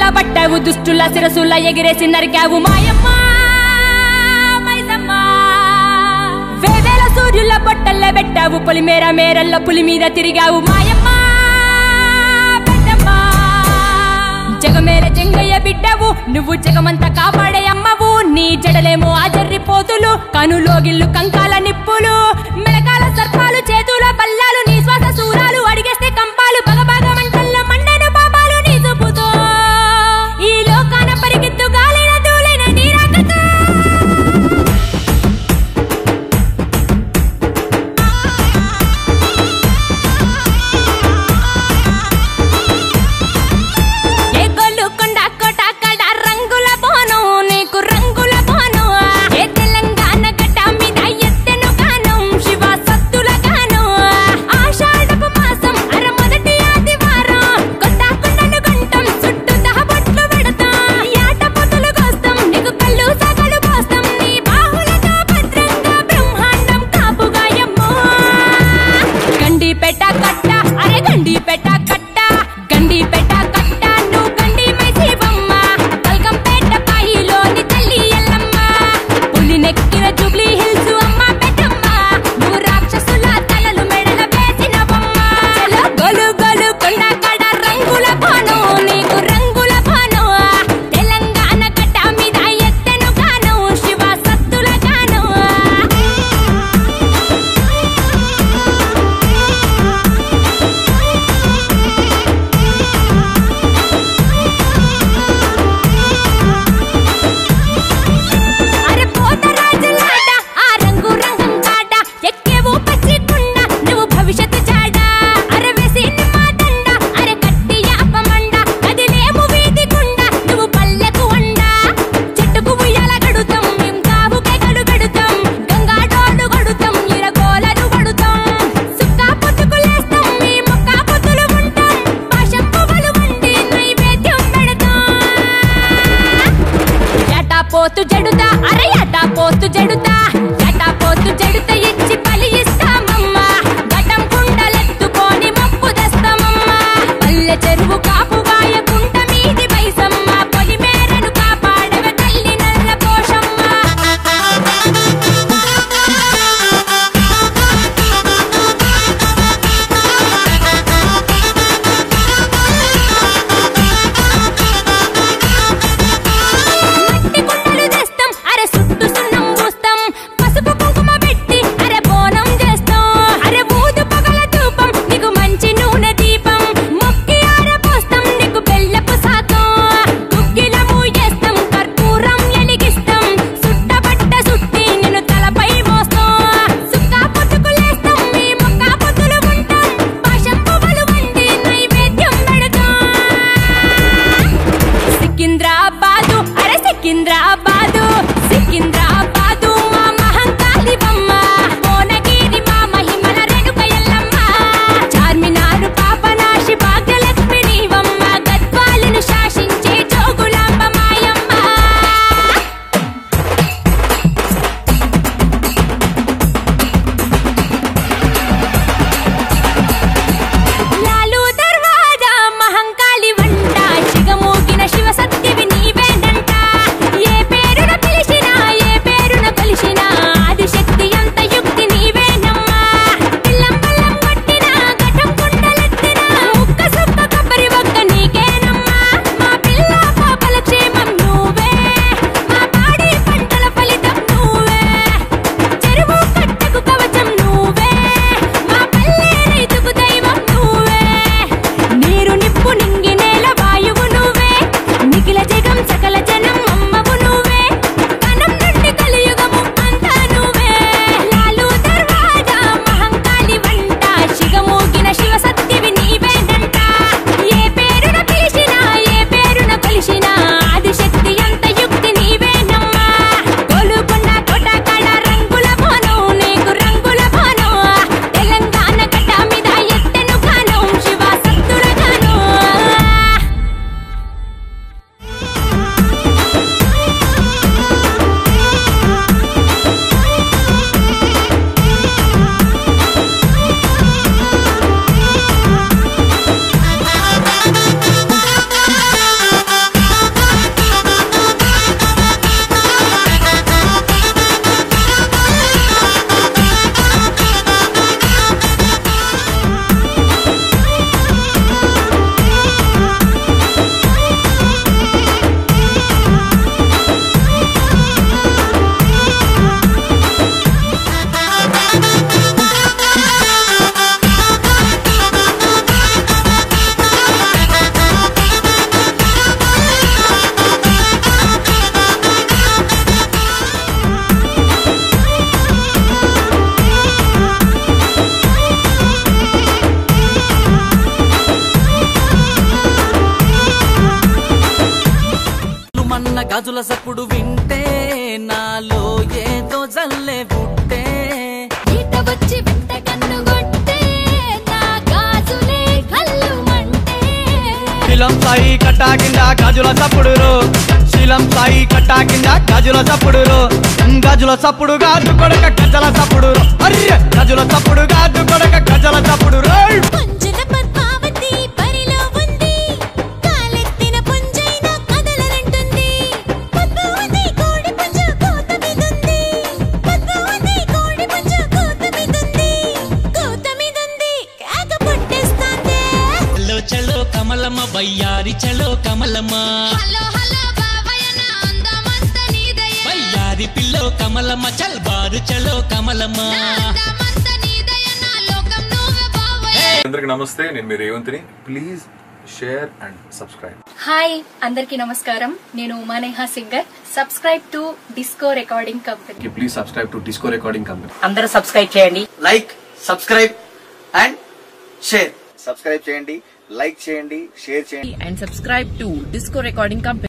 పట్టావు దుష్టుల శిరసుల ఎగిరేసి నరికావు మాయమ్మ మైసమ్మ. వేవేల సూర్యుల పొట్టల్ల పెట్టావు పొలిమేర మేరల్ల పులి మీద తిరిగావు మాయమ్మ పెద్దమ్మ. జగమేర జంగయ్య బిడ్డవు నువ్వు జగమంతా కాపాడే అమ్మవు నీ జడలేమో ఆజర్రి పోతులు కనులోగిల్లు కంకాల నిప్పులు మెడకాల సర్పాలు చేతుల బల్లాలు నీ శ్వాస సూరాలు అడిగేస్తే కంపాలు బగబాగ మంటల్లో మండన పాపాలు నీ చూపుతో ఈ లోకాన పరిగెత్తు గాలిన దూలిన నీ రాకతో ఏ గొల్లు కొండ కోట కడ రంగుల బోనం నీకు రంగుల బోనం ఏ తెలంగాణ గడ్డ మీద ఎత్తెను గానం శివ సత్తుల గానం ఆషాఢపు మాసం అర మొదటి ఆదివారం కొత్త కొండలు గంటం చుట్టూ దహబొట్లు పెడతాం యాట పొతులు కోస్తాం నీకు కళ్ళు సగలు పోస్తాం నీ బాహులతో భద్రంగా బ్రహ్మాండం కాపుగాయమ్మో గండి పెట్ట కట్ట అరే గండి పెట్ట కట్ట గండి పెట్ట కట్ట నువ్వు గండి మైసీవమ్మ కల్కంపేట పాయిలోని తల్లి ఎల్లమ్మ పులి నెక్కిన జూబ్లీ హిల్స్ అమ్మ పెద్దమ్మ నువ్వు రాక్షసుల తలలు మెడల వేసినవమ్మ చలో గొలు గొలు కొండ కడ రంగుల బాణం నీకు రంగుల బాణం తెలంగాణ కట్ట మీద ఎత్తెను గానం శివ సత్తుల గానం అరే పోతరాజులాట ఆ రంగు రంగం కాట ఎక్కేవు పచ్చి కుండ నువ్వు భవిష్యత్తు చాడ అరే వేసి మా దండ అరే కట్టి యాపమండ కదిలేము వీధి గుండ నువ్వు పల్లెకు వండ చెట్టుకు ఉయ్యాల గడుతాం మేం కావుకై గడు గడుతాం గంగా డోలు గడుతాం ఇరగోలలు గడుతాం సుక్క పొత్తుకులేస్తాం మీ మొక్క పొత్తులు ఉంటాం పాశం పువ్వులు వండి నైవేద్యం పెడతాం ఎటా పోతు జడుతా అరే ఎటా పోతు జడుతా ఎటా పోతు జడుత ఇచ్చి బలి ఇస్తామమ్మా గటం కుండలెత్తుకొని మొక్కు తెస్తామమ్మా పల్లె చెరువు కాపుగాయ కుంట మీది వైసమ్మ పొలి మేరను కాపాడవ తల్లి నల్ల పోషమ్మ మట్టి కుండలు తెస్తాం అరే సుట్టు సున్నం పూస్తాం పసుపు కుంకుమ పెట్టి అరే బోనం చేస్తాం అరే ఊదు పగల ధూపం నీకు మంచి నూనె దీపం మొక్కి ఆరపోస్తాం నీకు బెల్లపు శాతం దుగ్గిలము చేస్తాం కర్పూరం ఎలిగిస్తాం సుట్టబట్ట సుట్టి నిన్ను తలపై మోస్తాం సుక్క పొట్టుకులేస్తాం మీ మొక్క పొత్తులు ఉంటాం పాశం పువ్వులు వండి నైవేద్యం పెడతాం సికింద్రాబాదు అరే సికింద్రాబాదు సికింద్రాబాదు మా మహంకాళి బొమ్మ భువనగిరి మా మహిమల రేణుక ఎల్లమ్మ చార్మినారు పాపనాశి భాగ్యలక్ష్మి నీవమ్మ గద్వాలను శాసించే జోగులాంబ మాయమ్మ లాలు దర్వాజా మహంకాళి వంట శిగమూగిన శివ సత్యవి నీవేనంట ఏ పేరు సప్పుడు వింటే నాలో ఏదో జల్లే పుట్టే ఈత వచ్చి వెంట కన్ను కొట్టే నా గాజులే కళ్ళు మంటే శీలం సాయి కట్టా కింద గాజుల సప్పుడు శీలం సాయి కట్టా కింద గాజుల సప్పుడు గాజుల సప్పుడు గాజు కొడక గజల సప్పుడు అర్రె గజుల సప్పుడు గాజు కొడక గజల సప్పుడు రోయ్ పుంజుల పద్మావతి పరిలో ఉంది కాలెత్తిన పుంజైన కదలనంటుంది పద్మావతి కోడి పుంజ కోత మీదుంది పద్మావతి కోడి పుంజ కోత మీదుంది కోత మీదుంది కేక పుట్టేస్తాందే చలో చలో కమలమ్మ బయ్యారి చలో కమలమ్మ హలో హలో బాబాయ్ నా అందమంత నీదయే బయ్యారి పిల్లో కమలమ్మ చల్ బారు చలో కమలమ్మ అందమంత నీదయ నా లోకం నువ్వే బాబాయ్ అందరికి నమస్తే నేను మీ రేవంత్ని please share and subscribe hi అందరికీ నమస్కారం నేను Uma Neha singer subscribe to disco recording company please subscribe to disco recording company అందరూ సబ్స్క్రైబ్ చేయండి like subscribe and share subscribe చేయండి లైక్ చేయండి షేర్ చేయండి and subscribe to Disco Recording Company.